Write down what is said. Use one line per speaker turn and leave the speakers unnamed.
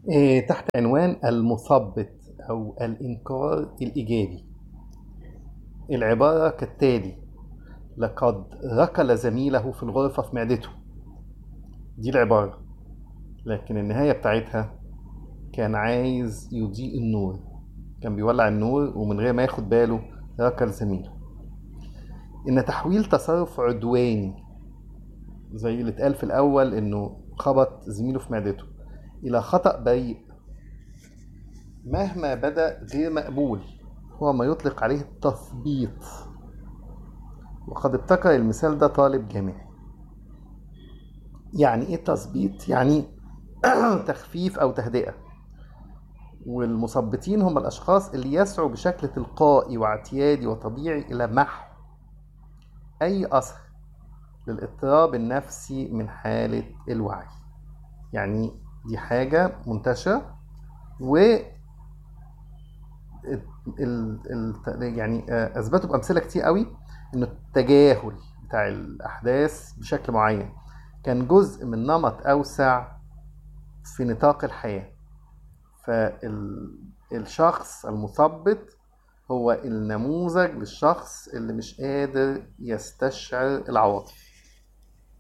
إيه، تحت عنوان المثبط أو الإنكار الإيجابي العبارة كالتالي لقد ركل زميله في الغرفة في معدته دي العبارة لكن النهاية بتاعتها كان عايز يضيء النور كان بيولع النور ومن غير ما ياخد باله ركل زميله إن تحويل تصرف عدواني زي اللي اتقال في الأول إنه خبط زميله في معدته إلى خطأ بريء مهما بدأ غير مقبول هو ما يطلق عليه التثبيط وقد ابتكر المثال ده طالب جامعي يعني ايه تثبيط يعني تخفيف او تهدئة والمثبطين هم الاشخاص اللي يسعوا بشكل تلقائي واعتيادي وطبيعي الى محو اي اثر للاضطراب النفسي من حالة الوعي يعني دي حاجة منتشرة و ال... ال... يعني اثبتوا بامثله كتير قوي ان التجاهل بتاع الاحداث بشكل معين كان جزء من نمط اوسع في نطاق الحياه فالشخص المثبط هو النموذج للشخص اللي مش قادر يستشعر العواطف